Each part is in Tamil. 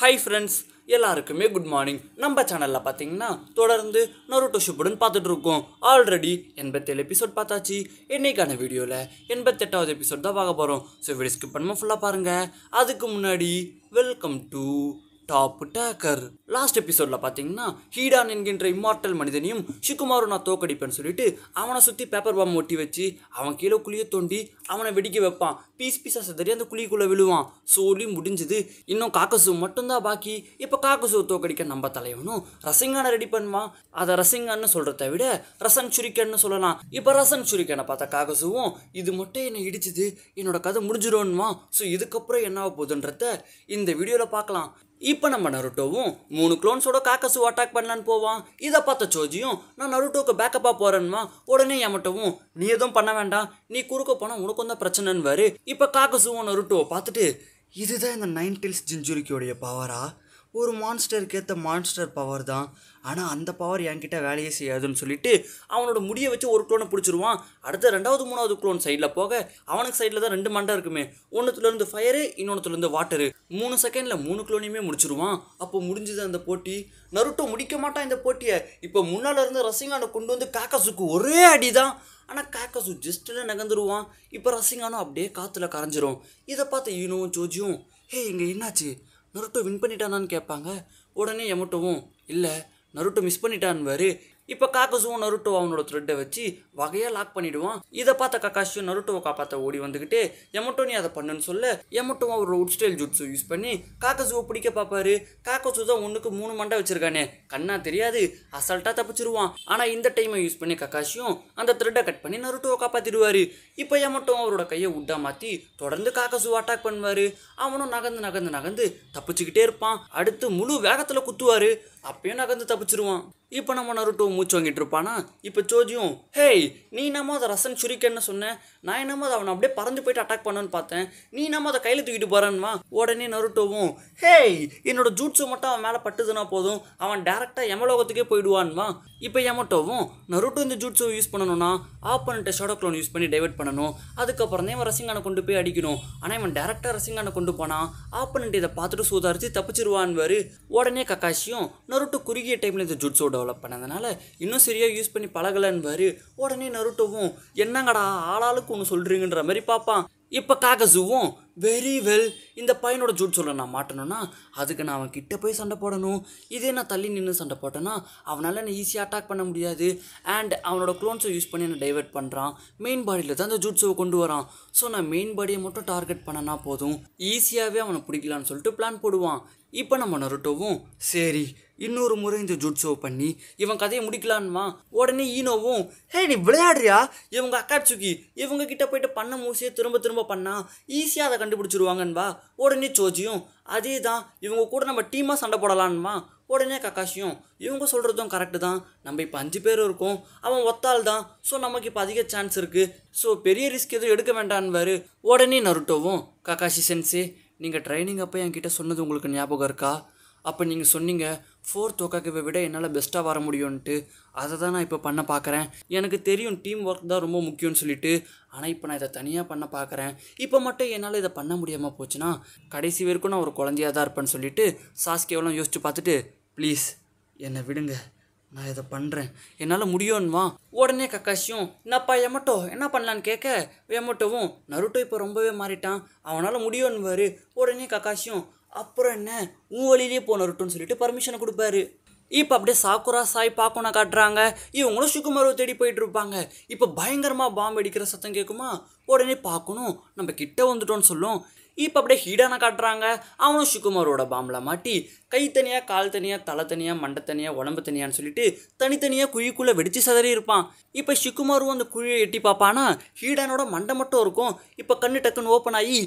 ஹாய் ஃப்ரெண்ட்ஸ் எல்லாருக்குமே குட் மார்னிங் நம்ம சேனலில் பார்த்தீங்கன்னா தொடர்ந்து நருட்டோ ஷிப்புடன் பார்த்துட்டு இருக்கோம் ஆல்ரெடி எண்பத்தேழு எபிசோட் பார்த்தாச்சு இன்னைக்கான வீடியோவில் எண்பத்தெட்டாவது எபிசோட் தான் பார்க்க போகிறோம் ஸோ வீடியோ ஸ்கிப் பண்ணாமல் ஃபுல்லாக பாருங்கள் அதுக்கு முன்னாடி welcome to top taker last எபிசோடில் பார்த்தீங்கன்னா ஹீடான் என்கின்ற இம்மார்டல் மனிதனையும் ஷிகுமாரும் நான் தோக்கடிப்பேன்னு சொல்லிட்டு அவனை சுற்றி பேப்பர் பாம் ஒட்டி வச்சு அவன் கீழே குழியை தோண்டி அவனை வெடிக்க வைப்பான் பீஸ் பீஸாக சிதறி அந்த குழிக்குள்ளே விழுவான் சோலி முடிஞ்சுது இன்னும் காக்கசு மட்டும்தான் பாக்கி இப்போ காக்கசு தோக்கடிக்க நம்ம தலைவனும் ரசிங்கானை ரெடி பண்ணுவான் அதை ரசிங்கான்னு சொல்கிறத விட ரசன் சுரிக்கன்னு சொல்லலாம் இப்போ ரசன் சுரிக்கனை பார்த்த காக்கசுவும் இது மட்டும் என்னை இடிச்சுது என்னோட கதை முடிஞ்சிடும்மா ஸோ இதுக்கப்புறம் என்ன ஆக போகுதுன்றத இந்த வீடியோவில் பார்க்கலாம் இப்போ நம்ம நருட்டோவும் மூணு க்ளோன்ஸோட காக்கசு அட்டாக் பண்ணலான்னு போவான் இதை பார்த்த சோஜியும் நான் நருட்டோக்கு பேக்கப்பாக போகிறேன்மா உடனே எமட்டவும் நீ எதுவும் பண்ண வேண்டாம் நீ குறுக்க போனால் உனக்கும் தான் பிரச்சனைன்னு வாரு இப்போ காக்கசுவும் நருட்டோவை பார்த்துட்டு இதுதான் இந்த நைன் டில்ஸ் ஜிஞ்சுரிக்கியோடைய பவரா ஒரு மான்ஸ்டருக்கு ஏற்ற மான்ஸ்டர் பவர் தான் ஆனால் அந்த பவர் என்கிட்ட வேலையே செய்யாதுன்னு சொல்லிட்டு அவனோட முடியை வச்சு ஒரு க்ளோனை பிடிச்சிருவான் அடுத்த ரெண்டாவது மூணாவது க்ளோன் சைடில் போக அவனுக்கு சைடில் தான் ரெண்டு மண்டை இருக்குமே ஒன்றுத்துலேருந்து ஃபயரு இன்னொன்றுத்துலேருந்து வாட்டரு மூணு செகண்டில் மூணு க்ளோனையுமே முடிச்சிருவான் அப்போ முடிஞ்சது அந்த போட்டி நருட்டோ முடிக்க மாட்டான் இந்த போட்டியை இப்போ முன்னால் இருந்து ரசிங்கானை கொண்டு வந்து காக்காசுக்கு ஒரே அடி தான் ஆனால் காக்காசு ஜஸ்ட்டில் நகர்ந்துருவான் இப்போ ரசிங்கானும் அப்படியே காற்றுல கரைஞ்சிரும் இதை பார்த்த ஈனோவும் ஜோஜியும் ஹே இங்கே என்னாச்சு நருட்டோ வின் பண்ணிட்டானான்னு கேட்பாங்க உடனே எமட்டோவும் இல்லை நருட்டோ மிஸ் பண்ணிட்டான்வாரு இப்போ காக்கசுவும் நருட்டோ அவனோட த்ரெட்டை வச்சு வகையாக லாக் பண்ணிடுவான் இதை பார்த்த கக்காஷியும் நருட்டோவை காப்பாற்ற ஓடி வந்துக்கிட்டு எமட்டோ நீ அதை பண்ணுன்னு சொல்ல எமட்டோ அவரோட உட் ஸ்டைல் ஜுட்ஸு யூஸ் பண்ணி காக்கசுவை பிடிக்க பார்ப்பாரு காக்கசு தான் ஒன்றுக்கு மூணு மண்டை வச்சிருக்கானே கண்ணா தெரியாது அசால்ட்டாக தப்பிச்சிருவான் ஆனால் இந்த டைமை யூஸ் பண்ணி கக்காஷியும் அந்த த்ரெட்டை கட் பண்ணி நருட்டோவை காப்பாற்றிடுவார் இப்போ எமட்டோ அவரோட கையை உட்டா மாற்றி தொடர்ந்து காக்கசுவை அட்டாக் பண்ணுவார் அவனும் நகர்ந்து நகர்ந்து நகர்ந்து தப்பிச்சுக்கிட்டே இருப்பான் அடுத்து முழு வேகத்தில் குத்துவார் அப்பயும் நகர்ந்து தப்பிச்சிருவான் இப்போ நம்ம நருட்டோ மூச்சு வாங்கிட்டு இருப்பானா இப்போ சோஜியும் ஹேய் நீ நம்ம அதை ரசன் சுரிக்கன்னு சொன்னேன் நான் என்னமோ அதை அவனை அப்படியே பறந்து போயிட்டு அட்டாக் பண்ணணும்னு பார்த்தேன் நீ நம்ம அதை கையில் தூக்கிட்டு போகிறான்மா உடனே நருட்டோவும் ஹேய் என்னோட ஜூட்ஸு மட்டும் அவன் மேலே பட்டுதுன்னா போதும் அவன் டேரெக்டாக எமலோகத்துக்கே போயிடுவான்மா இப்போ எமட்டோவும் நருட்டோ இந்த ஜூட்ஸை யூஸ் பண்ணணும்னா ஆப்பனண்ட்டை ஷாடோ க்ளோன் யூஸ் பண்ணி டைவர்ட் பண்ணணும் அதுக்கப்புறம் தான் இவன் ரசிங்கானை கொண்டு போய் அடிக்கணும் ஆனால் இவன் டேரெக்டாக ரசிங்கானை கொண்டு போனான் ஆப்பனண்ட் இதை பார்த்துட்டு சூதாரிச்சு தப்பிச்சிருவான்வாரு உடனே கக்காஷியும் நருட்டோ குறுகிய டைமில் இந்த ஜுட்ஸோ டெவலப் பண்ணதுனால இன்னும் சரியாக யூஸ் பண்ணி பழகலன்பாரு உடனே நருட்டோவும் என்னங்கடா ஆளாளுக்கு ஒன்று சொல்கிறீங்கன்ற மாதிரி பார்ப்பான் இப்போ காகசுவும் வெரி வெல் இந்த பையனோட ஜூட் சொல்ல நான் மாட்டணும்னா அதுக்கு நான் அவன் கிட்ட போய் சண்டை போடணும் இதே நான் தள்ளி நின்று சண்டை போட்டேன்னா அவனால் என்னை ஈஸியாக அட்டாக் பண்ண முடியாது அண்ட் அவனோட க்ளோன்ஸை யூஸ் பண்ணி என்னை டைவர்ட் பண்ணுறான் மெயின் பாடியில் தான் அந்த ஜூட்ஸை கொண்டு வரான் ஸோ நான் மெயின் பாடியை மட்டும் டார்கெட் பண்ணனா போதும் ஈஸியாகவே அவனை பிடிக்கலான்னு சொல்லிட்டு பிளான் போடுவான் இப்போ நம்ம நருட்டோவும் சரி இன்னொரு முறை இந்த ஜுட்ஸோ பண்ணி இவன் கதையை முடிக்கலான்மா உடனே ஈனோவும் ஹே நீ விளையாடுறியா இவங்க அக்காட்சுக்கி இவங்க கிட்ட போயிட்டு பண்ண மூசியை திரும்ப திரும்ப பண்ணா ஈஸியாக அதை கண்டுபிடிச்சிருவாங்கன்பா உடனே சோஜியும் அதே தான் இவங்க கூட நம்ம டீமாக சண்டை போடலான்மா உடனே கக்காஷியும் இவங்க சொல்கிறதும் கரெக்டு தான் நம்ம இப்போ அஞ்சு பேர் இருக்கோம் அவன் ஒத்தாள் தான் ஸோ நமக்கு இப்போ அதிக சான்ஸ் இருக்குது ஸோ பெரிய ரிஸ்க் எதுவும் எடுக்க வேண்டான்வாரு உடனே நருட்டோவும் கக்காஷி சென்ஸே நீங்கள் ட்ரைனிங் அப்போ என்கிட்ட சொன்னது உங்களுக்கு ஞாபகம் இருக்கா அப்போ நீங்கள் சொன்னீங்க ஃபோர்த் ஒக்காக்கவை விட என்னால் பெஸ்ட்டாக வர முடியும்ன்ட்டு அதை தான் நான் இப்போ பண்ண பார்க்குறேன் எனக்கு தெரியும் டீம் ஒர்க் தான் ரொம்ப முக்கியம்னு சொல்லிட்டு ஆனால் இப்போ நான் இதை தனியாக பண்ண பார்க்குறேன் இப்போ மட்டும் என்னால் இதை பண்ண முடியாமல் போச்சுன்னா கடைசி வரைக்கும் நான் ஒரு குழந்தையாக தான் இருப்பேன்னு சொல்லிட்டு சாஸ்கேவெல்லாம் யோசிச்சு பார்த்துட்டு ப்ளீஸ் என்னை விடுங்க நான் இதை பண்ணுறேன் என்னால் முடியும்வா உடனே கக்காஷியும் என்னப்பா எமட்டோ என்ன பண்ணலான்னு கேட்க எமட்டோவும் நருட்டோ இப்போ ரொம்பவே மாறிட்டான் அவனால் முடியும்னுவாரு உடனே கக்காஷியும் அப்புறம் என்ன உன் வழியிலே போ நருட்டோன்னு சொல்லிட்டு பர்மிஷனை கொடுப்பாரு இப்போ அப்படியே சாக்குரா சாய் பாக்குனா காட்டுறாங்க இவங்களும் சுகுமாரவை தேடி போயிட்டு இருப்பாங்க இப்போ பயங்கரமாக பாம்பு அடிக்கிற சத்தம் கேட்குமா உடனே பார்க்கணும் நம்ம கிட்ட வந்துட்டோம்னு சொல்லும் இப்போ அப்படியே ஹீடானை காட்டுறாங்க அவனும் சுகுமாரோட பாம்பில் மாட்டி கை தனியாக கால் தனியாக தலை தனியாக மண்டை தனியாக உடம்பு தனியான்னு சொல்லிட்டு தனித்தனியாக குழிக்குள்ளே வெடிச்சு சதறி இருப்பான் இப்போ சுகுமாரும் அந்த குழியை எட்டி பார்ப்பானா ஹீடானோட மண்டை மட்டும் இருக்கும் இப்போ கண்ணு டக்குன்னு ஓப்பன் ஆகி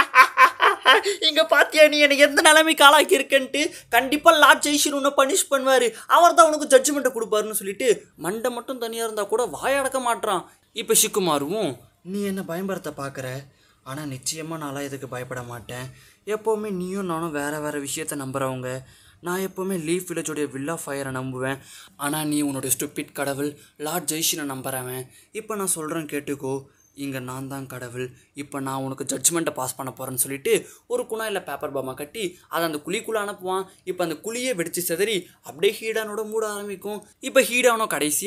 இங்க பாத்தியா நீ எனக்கு எந்த நிலைமைக்கு ஆளாக்கி இருக்கன்ட்டு கண்டிப்பா லார்ட் ஜெய்ஷன் உன்னை பனிஷ் பண்ணுவாரு அவர் தான் உனக்கு ஜட்ஜ்மெண்ட்டை கொடுப்பாருன்னு சொல்லிட்டு மண்டை மட்டும் தனியா இருந்தா கூட வாயடக்க மாட்றான் இப்போ சிக்குமாருவும் நீ என்ன பயம்பரத்தை பார்க்குற ஆனால் நிச்சயமாக நான்லாம் இதுக்கு பயப்பட மாட்டேன் எப்போவுமே நீயும் நானும் வேற வேற விஷயத்த நம்புறவங்க நான் எப்போவுமே லீஃப் வில்லேஜோடைய வில்லா ஃபயரை நம்புவேன் ஆனால் நீ உன்னோட ஸ்டூபிட் கடவுள் லார்ட் ஜெய்ஷனை நம்புறவன் இப்போ நான் சொல்கிறேன் கேட்டுக்கோ இங்கே நான் தான் கடவுள் இப்போ நான் உனக்கு ஜட்ஜ்மெண்ட்டை பாஸ் பண்ண போகிறேன்னு சொல்லிட்டு ஒரு குணாயில் பேப்பர் பாமா கட்டி அதை அந்த குழிக்குள்ளே அனுப்புவான் இப்போ அந்த குழியே வெடிச்சு சிதறி அப்படியே ஹீடானோட மூட ஆரம்பிக்கும் இப்போ ஹீடானோ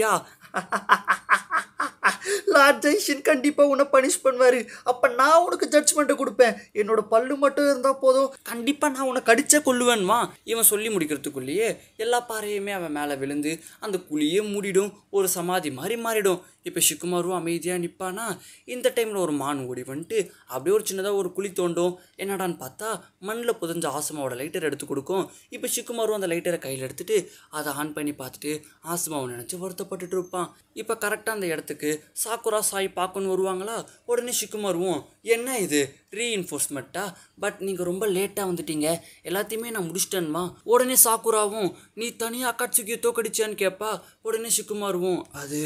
கடைசியாக லார்ட் ஜெய்ஷன் கண்டிப்பாக உன்னை பனிஷ் பண்ணுவார் அப்போ நான் உனக்கு ஜட்ஜ்மெண்ட்டை கொடுப்பேன் என்னோட பல்லு மட்டும் இருந்தால் போதும் கண்டிப்பாக நான் உன்னை கடிச்சே கொல்லுவேன்மா இவன் சொல்லி முடிக்கிறதுக்குள்ளேயே எல்லா பாறையுமே அவன் மேலே விழுந்து அந்த குழியே மூடிடும் ஒரு சமாதி மாதிரி மாறிடும் இப்போ சிக்குமாரும் அமைதியாக நிற்பானா இந்த டைமில் ஒரு மான் ஓடி வந்துட்டு அப்படியே ஒரு சின்னதாக ஒரு குழி தோண்டும் என்னடான்னு பார்த்தா மண்ணில் புதஞ்ச ஆசமாவோட லைட்டர் எடுத்து கொடுக்கும் இப்போ சிக்குமாரும் அந்த லைட்டரை கையில் எடுத்துட்டு அதை ஆன் பண்ணி பார்த்துட்டு ஆசமாவை நினச்சி வருத்தப்பட்டுட்டு இருப்பான் இப்போ கரெக்டாக அந்த இடத்துக்கு சாக்குரா சாய் பார்க்கணும் வருவாங்களா உடனே சிக்குமாருவும் என்ன இது ரீஇன்ஃபோர்ஸ்மெண்ட்டா பட் நீங்கள் ரொம்ப லேட்டாக வந்துட்டீங்க எல்லாத்தையுமே நான் முடிச்சிட்டேன்மா உடனே சாக்குராவும் நீ தனியாக அக்காட்சுக்கியை தோக்கடிச்சான்னு கேட்பா உடனே சிக்குமாருவும் அது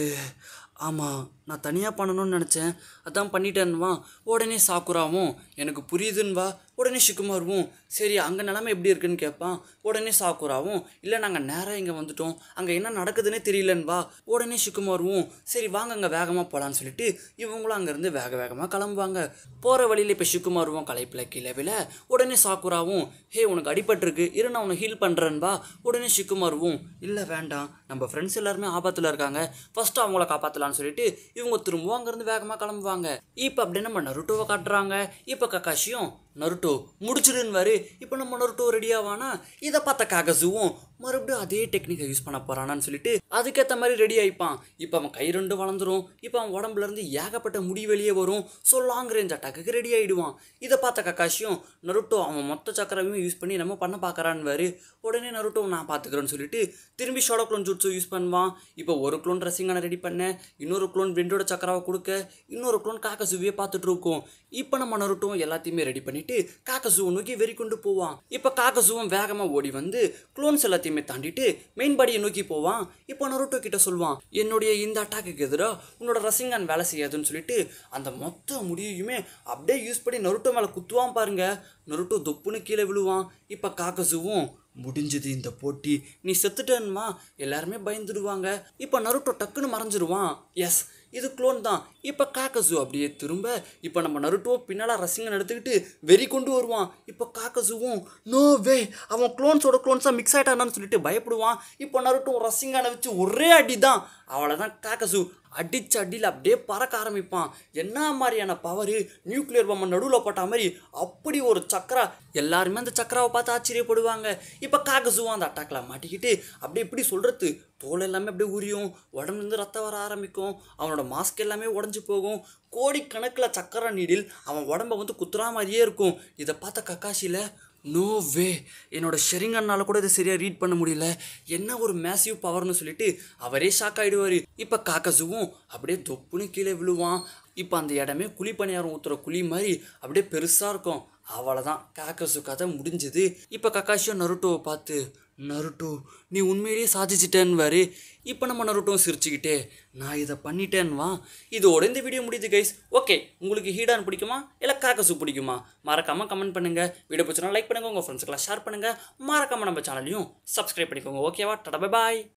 ஆமாம் நான் தனியாக பண்ணணும்னு நினச்சேன் அதான் பண்ணிட்டேன்வா உடனே சாக்குராவும் எனக்கு புரியுதுன்வா உடனே சிக்குமாருவும் சரி அங்கே நிலமை எப்படி இருக்குன்னு கேட்பான் உடனே சாக்குராவும் இல்லை நாங்கள் நேராக இங்கே வந்துட்டோம் அங்கே என்ன நடக்குதுன்னே தெரியலன்வா உடனே சிக்குமாருவும் சரி வாங்க அங்கே வேகமாக போகலான்னு சொல்லிட்டு இவங்களும் அங்கேருந்து வேக வேகமாக கிளம்புவாங்க போகிற வழியில் இப்போ சிக்குமாருவும் களைப்பில் கீழே விழ உடனே சாக்குராவும் ஹே உனக்கு அடிபட்டிருக்கு இரு நான் உன்னை ஹீல் பண்ணுறேன்பா உடனே சிக்குமாருவும் இல்லை வேண்டாம் நம்ம ஃப்ரெண்ட்ஸ் எல்லாருமே ஆபத்தில் இருக்காங்க ஃபஸ்ட்டு அவங்கள காப்பாற்றலான்னு சொல்லிட்டு இவங்க திரும்பவும் அங்கேருந்து வேகமாக கிளம்புவாங்க இப்போ அப்படியே நம்ம நருட்டோவை காட்டுறாங்க இப்போ கக்காஷியும் நருட்டோ முடிச்சிடுன்வாரு இப்போ நம்ம நருட்டோ ரெடி ஆவானா இதை பார்த்த காகசுவும் மறுபடியும் அதே டெக்னிக்கை யூஸ் பண்ண போறானான்னு சொல்லிட்டு அதுக்கேற்ற மாதிரி ரெடி ஆயிப்பான் இப்போ அவன் கை ரெண்டு வளர்ந்துரும் இப்போ அவன் உடம்புல இருந்து ஏகப்பட்ட முடி வெளியே வரும் so long range attack ready ஆயிடுவான் இதை பார்த்த கக்காஷியும் நருட்டோ அவன் மொத்த சக்கரவையும் யூஸ் பண்ணி நம்ம பண்ண பார்க்கறான்வாரு உடனே நருட்டோ நான் பார்த்துக்கிறேன்னு சொல்லிட்டு திரும்பி ஷோட க்ளோன் ஜூட்ஸு யூஸ் பண்ணுவான் இப்போ ஒரு க்ளோன் ட்ரெஸ்ஸிங்கான ரெடி பண்ணேன் இன்னொரு க்ளோன் வெண்டோட சக்கராவை கொடுக்க இன்னொரு க்ளோன் காக்கசுவியை பார்த்துட்டு இருக்கோம் இப்போ நம்ம நருட்டும் எல்லாத்தையுமே ரெடி பண்ணிட்டு காக்கசுவை நோக்கி வெறி கொண்டு போவான் இப்போ காக்கசுவும் வேகமாக ஓடி வந்து க்ளோன்ஸ் எல்லாத்தையுமே தாண்டிட்டு மெயின் பாடியை நோக்கி போவான் இப்போ நருட்டோ கிட்ட சொல்லுவான் என்னுடைய இந்த அட்டாக்குக்கு எதிராக உன்னோட ரசிங்கான் வேலை செய்யாதுன்னு சொல்லிட்டு அந்த மொத்த முடியுமே அப்படியே யூஸ் பண்ணி நருட்டோ மேலே குத்துவான் பாருங்க நருட்டோ தொப்புன்னு கீழே விழுவான் இப்போ காக்கசுவும் முடிஞ்சது இந்த போட்டி நீ செத்துட்டேன்மா எல்லாருமே பயந்துடுவாங்க இப்போ நருட்டோ டக்குன்னு மறைஞ்சிருவான் எஸ் இது க்ளோன் தான் இப்போ காக்கசு அப்படியே திரும்ப இப்போ நம்ம நருட்டோ பின்னால் ரசிங்கன் எடுத்துக்கிட்டு வெறி கொண்டு வருவான் இப்போ காக்கசுவும் நோ வே அவன் க்ளோன்ஸோட க்ளோன்ஸாக மிக்ஸ் ஆகிட்டானான்னு சொல்லிட்டு பயப்படுவான் இப்போ நருட்டோ ரசிங்கானை வச்சு ஒரே அடி தான் அவ்வளோதான் காக்கசு அடிச்ச அடியில் அப்படியே பறக்க ஆரம்பிப்பான் என்ன மாதிரியான பவர் நியூக்ளியர் பொம்மை நடுவில் போட்ட மாதிரி அப்படி ஒரு சக்கரா எல்லாருமே அந்த சக்கராவை பார்த்து ஆச்சரியப்படுவாங்க இப்போ காக்கசுவும் அந்த அட்டாக்ல மாட்டிக்கிட்டு அப்படியே இப்படி சொல்கிறது தோல் எல்லாமே அப்படியே உரியும் உடம்புலேருந்து ரத்தம் வர ஆரம்பிக்கும் அவனோட மாஸ்க் எல்லாமே உடஞ்சி போகும் கோடிக்கணக்கில் சக்கரை நீடில் அவன் உடம்ப வந்து குத்துறா மாதிரியே இருக்கும் இதை பார்த்த கக்காஷியில் நோ வே என்னோட ஷெரிங்கன்னால கூட இதை சரியாக ரீட் பண்ண முடியல என்ன ஒரு மேசிவ் பவர்னு சொல்லிட்டு அவரே ஷாக் ஆகிடுவார் இப்போ காக்கசுவும் அப்படியே தொப்புன்னு கீழே விழுவான் இப்போ அந்த இடமே குழி பணியாரம் ஊற்றுற குழி மாதிரி அப்படியே பெருசாக இருக்கும் அவ்வளோதான் காக்கசு கதை முடிஞ்சுது இப்போ கக்காஷியும் நருட்டோவை பார்த்து நருட்டோ நீ உண்மையிலேயே சாதிச்சிட்டேன்வாரு இப்போ நம்ம நருட்டோவும் சிரிச்சுக்கிட்டே நான் இதை பண்ணிட்டேன்வா இதோட இந்த வீடியோ முடியுது கைஸ் ஓகே உங்களுக்கு ஹீடான் பிடிக்குமா இல்லை காக்கசு பிடிக்குமா மறக்காமல் கமெண்ட் பண்ணுங்கள் வீடியோ பிடிச்சனா லைக் பண்ணுங்கள் உங்கள் ஃப்ரெண்ட்ஸுக்கெல்லாம் ஷேர் பண்ணுங்கள் மறக்காமல் நம்ம சேனலையும் சப்ஸ்கிரைப் பண்ணிக்கோங்க ஓகேவா டடா பாய்